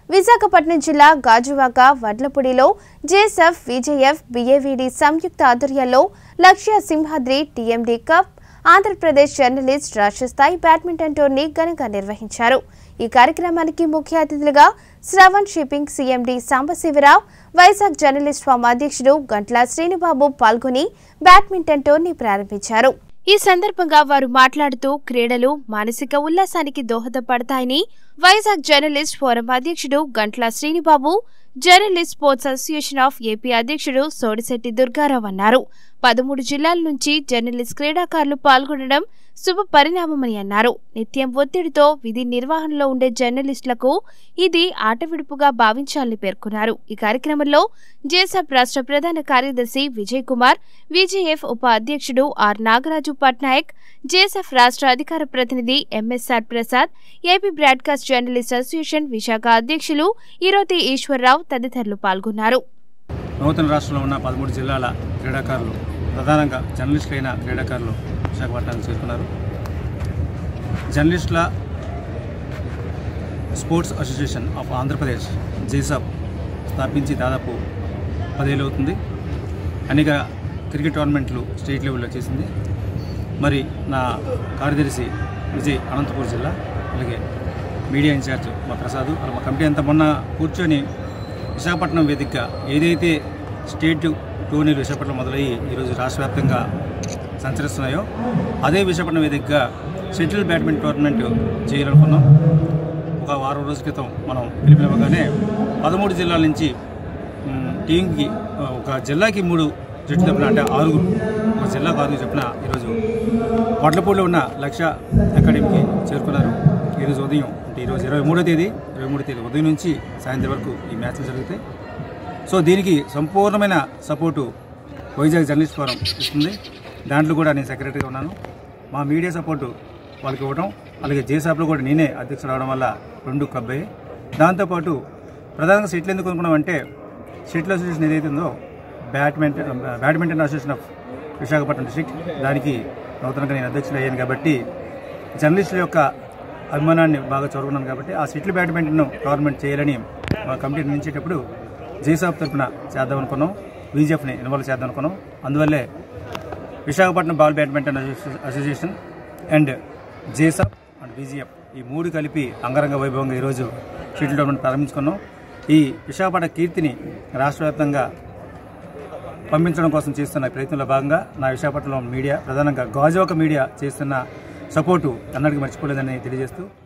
విశాఖపట్నం జిల్లా గాజువాక వడ్లపూడిలో JSF VJF BAVD సంయుక్త ఆధ్వర్యంలో Lakshya Simhadri TMD cup Andhra Pradesh journalist రాష్ట్ర స్థాయి బ్యాడ్మింటన్ టోర్నీ ఘనంగా నిర్వహించారు ఈ కార్యక్రమానికి ముఖ్య అతిథులుగా Shravan shipping CMD Sambasiva Rao Vizag journalist forum అధ్యక్షుడు గంట్ల శ్రీనిబాబు పాల్గొని బ్యాడ్మింటన్ టోర్నీ ప్రారంభించారు ఈ సందర్భంగా వారు మాట్లాడుతూ క్రీడలు మానసిక ఉల్లాసానికి దోహదపడతాయని వైజాగ్ జర్నలిస్ట్ ఫోరం అధ్యక్షుడు Gantla Srinibabu journalist sports association of AP అధ్యక్షుడు సోడిశెట్టి దుర్గారావు అన్నారు పదమూడు జిల్లాల నుంచి జర్నలిస్ట్ క్రీడాకారులు పాల్గొనడం శుభ పరిణామమని అన్నారు నిత్యం ఒత్తిడితో విధి నిర్వహణలో ఉండే జర్నలిస్టులకు ఇది ఆట విడుపుగా భావించాలని పేర్కొన్నారు ఈ కార్యక్రమంలో జేసప్ రాష్ట్ర ప్రధాన కార్యదర్శి విజయ్ కుమార్ విజేఎఫ్ ఉప అధ్యక్షుడు ఆర్ నాగరాజు పట్నాయక్ జేసెఫ్ రాష్ట్ర అధికార ప్రతినిధి MSR Prasad AP broadcast journalist association Visakha అధ్యక్షులు ఈరోతి ఈశ్వర్రావు తదితరులు పాల్గొన్నారు నూతన రాష్ట్రంలో ఉన్న పదమూడు జిల్లాల క్రీడాకారులు ప్రధానంగా జర్నలిస్టులైన క్రీడాకారులు విశాఖపట్నానికి చేరుకున్నారు జర్నలిస్టుల sports association of Andhra Pradesh JSAP స్థాపించి దాదాపు పదేళ్ళు అవుతుంది అనేక క్రికెట్ టోర్నమెంట్లు స్టేట్ లెవెల్లో చేసింది మరి నా కార్యదర్శి విజయ్ అనంతపూర్ జిల్లా అలాగే మీడియా ఇన్ఛార్జ్ మా ప్రసాద్ అలా మా కమిటీ అంతా మొన్న కూర్చొని విశాఖపట్నం వేదికగా ఏదైతే స్టేట్ టోర్నీలు విశాఖపట్నం మొదలయ్యి ఈరోజు రాష్ట్ర వ్యాప్తంగా సంచరిస్తున్నాయో అదే విశాఖపట్నం వేదికగా షటిల్ బ్యాడ్మింటన్ టోర్నమెంట్ చేయాలనుకున్నాం ఒక వారం రోజుల క్రితం మనం పిలిపినగానే పదమూడు జిల్లాల నుంచి మ్, టీంకి ఆ, ఒక జిల్లాకి మూడు జట్లు చెప్పిన అంటే ఆరుగురు ఒక జిల్లాకు ఆరుగురు చెప్పిన ఈరోజు వడ్లపూడిలో ఉన్న లక్ష అకాడమీకి చేరుకున్నారు ఈరోజు ఉదయం అంటే ఈరోజు ఇరవై మూడో తేదీ ఇరవై మూడో తేదీ ఉదయం నుంచి సాయంత్రం వరకు ఈ మ్యాచ్లు జరుగుతాయి సో దీనికి సంపూర్ణమైన సపోర్టు వైజాగ్ జర్నలిస్ట్ ఫోరం ఇస్తుంది దాంట్లో కూడా నేను సెక్రటరీగా ఉన్నాను మా మీడియా సపోర్టు వాళ్ళకి ఇవ్వడం అలాగే జేసాప్లో కూడా నేనే అధ్యక్షుడు అవడం వల్ల రెండు కబ్బాయి దాంతోపాటు ప్రధానంగా సెటిల్ ఎందుకు అనుకున్నామంటే షటిల్ అసోసియేషన్ ఏదైతే ఉందో badminton badminton association of Visakhapatnam district దానికి నూతనంగా నేను అధ్యక్షుడు అయ్యాను కాబట్టి జర్నలిస్టుల యొక్క అభిమానాన్ని బాగా చదువుకున్నాను కాబట్టి ఆ షటిల్ బ్యాడ్మింటన్ టోర్నమెంట్ చేయాలని మా కమిటీ నిర్ణయించేటప్పుడు జేసాప్ తరఫున చేద్దాం అనుకున్నాం బీజేఫ్ని ఇన్వాల్వ్ చేద్దాం అనుకున్నాం అందువల్లే Visakhapatnam ball badminton association- association and JSAP and BGF ఈ మూడు కలిపి అంగరంగ వైభవంగా ఈరోజు షటిల్ టోర్నమెంట్ ప్రారంభించుకున్నాం ఈ విశాఖపట్నం కీర్తిని రాష్ట్ర వ్యాప్తంగా పంపించడం కోసం చేస్తున్న ప్రయత్నంలో భాగంగా నా విశాఖపట్నంలో మీడియా ప్రధానంగా గాజువాక మీడియా చేస్తున్న సపోర్టు అన్నటికి మర్చిపోలేదని తెలియజేస్తూ